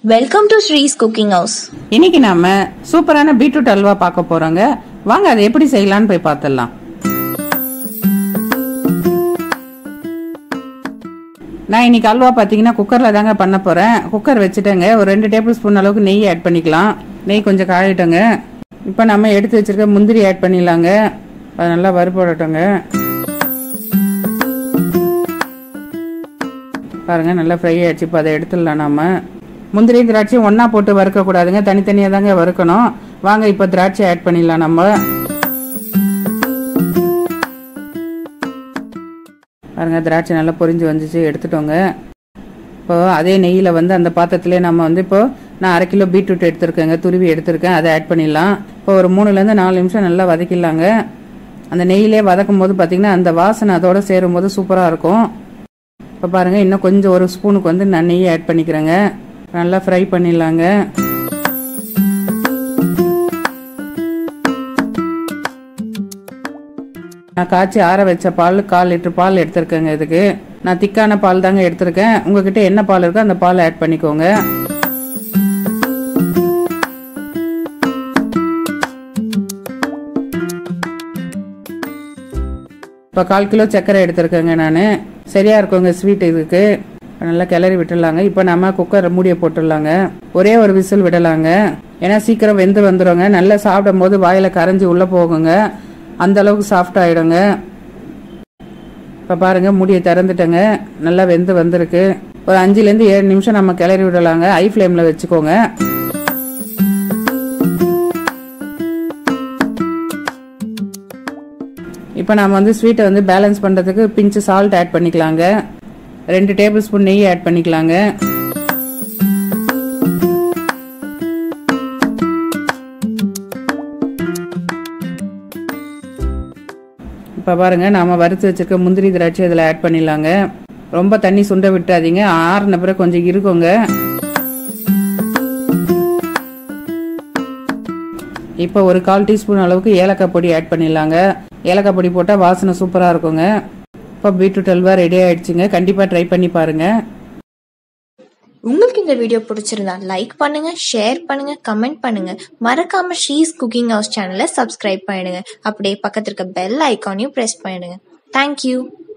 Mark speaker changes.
Speaker 1: welcome to Sri's cooking house
Speaker 2: இன்னைக்கு நாம சூப்பரான பீட்ரூட் அல்வா பார்க்க போறோங்க வாங்க அதை எப்படி செய்யலாம்னு போய் பார்த்துடலாம் நான் இன்னைக்கு அல்வா பார்த்தீங்கன்னா குக்கரில் தாங்க பண்ண போகிறேன் குக்கர் வச்சுட்டேங்க ஒரு ரெண்டு டேபிள் ஸ்பூன் அளவுக்கு நெய் ஆட் பண்ணிக்கலாம் நெய் கொஞ்சம் காயிட்டோங்க இப்போ நம்ம எடுத்து வச்சிருக்க முந்திரி ஆட் பண்ணிடலாங்க அது நல்லா வறுபடட்டோங்க பாருங்க நல்லா ஃப்ரை ஆயிடுச்சு இப்போ அதை எடுத்துடலாம் நாம முந்திரி திராட்சையும் ஒன்றா போட்டு வறுக்க கூடாதுங்க தனித்தனியாக தாங்க வறுக்கணும் வாங்க இப்போ திராட்சை ஆட் பண்ணிடலாம் நம்ம பாருங்க திராட்சை நல்லா பொரிஞ்சு வந்துச்சு எடுத்துட்டோங்க இப்போ அதே நெய்யில் வந்து அந்த பாத்திரத்திலே நம்ம வந்து இப்போ நான் அரை கிலோ பீட்ரூட் எடுத்திருக்கேங்க துருவி எடுத்திருக்கேன் அதை ஆட் பண்ணிடலாம் இப்போ ஒரு மூணுலேருந்து நாலு நிமிஷம் நல்லா வதக்கிடலாங்க அந்த நெய்யிலே வதக்கும் போது பார்த்தீங்கன்னா அந்த வாசனை அதோட சேரும் போது சூப்பராக இருக்கும் இப்போ பாருங்கள் இன்னும் கொஞ்சம் ஒரு ஸ்பூனுக்கு வந்து நான் நெய் ஆட் பண்ணிக்கிறேங்க நல்லா ஃப்ரை பண்ணிடலாங்க நான் காய்ச்சி ஆற வச்ச பால் கால் லிட்டர் பால் எடுத்திருக்கேங்க இதுக்கு நான் திக்கான பால் தாங்க எடுத்திருக்கேன் உங்ககிட்ட என்ன பால் இருக்கோ அந்த பால் ஆட் பண்ணிக்கோங்க இப்போ கால் கிலோ சர்க்கரை எடுத்திருக்கேங்க நான் சரியா இருக்குங்க ஸ்வீட் இதுக்கு நல்லா கிளறி விட்டுடலாங்க இப்போ நம்ம குக்கர் மூடியை போட்டுடலாங்க ஒரே ஒரு விசில் விடலாங்க ஏன்னா சீக்கிரம் வெந்து வந்துடுங்க நல்லா சாப்பிடும் போது வாயில கரைஞ்சி உள்ள போகுங்க அந்த அளவுக்கு சாஃப்ட் ஆயிடுங்க இப்போ பாருங்க மூடியை திறந்துட்டேங்க நல்லா வெந்து வந்திருக்கு ஒரு அஞ்சுலேருந்து ஏழு நிமிஷம் நம்ம கிளறி விடலாங்க ஐ ஃப்ளேமில் வச்சுக்கோங்க இப்போ நம்ம வந்து ஸ்வீட்டை வந்து பேலன்ஸ் பண்ணுறதுக்கு பிஞ்சு சால்ட் ஆட் பண்ணிக்கலாங்க ரெண்டு டேபிள் ஸ்பூன் நெய் ஆட் பண்ணிக்கலாங்க இப்போ பாருங்க நாம வறுத்து வச்சிருக்க முந்திரி திராட்சை இதில் ஆட் பண்ணிடலாங்க ரொம்ப தண்ணி சுண்ட விட்டுறாதீங்க ஆறுன பிறகு கொஞ்சம் இருக்குங்க இப்போ ஒரு கால் டீஸ்பூன் அளவுக்கு ஏலக்காய் பொடி ஆட் பண்ணிடலாங்க ஏலக்காய் பொடி போட்டால் வாசனை சூப்பராக இருக்குங்க இப்போ பீட்ரூட் அல்வா ரெடி ஆயிடுச்சுங்க கண்டிப்பாக ட்ரை பண்ணி பாருங்க
Speaker 1: உங்களுக்கு இந்த வீடியோ பிடிச்சிருந்தா லைக் பண்ணுங்க ஷேர் பண்ணுங்க கமெண்ட் பண்ணுங்க மறக்காம ஸ்ரீஸ் குக்கிங் ஹவுஸ் சேனலை சப்ஸ்கிரைப் பண்ணிடுங்க அப்படியே பக்கத்துல இருக்க பெல் ஐக்கானையும் பிரஸ் பண்ணிடுங்க தேங்க்யூ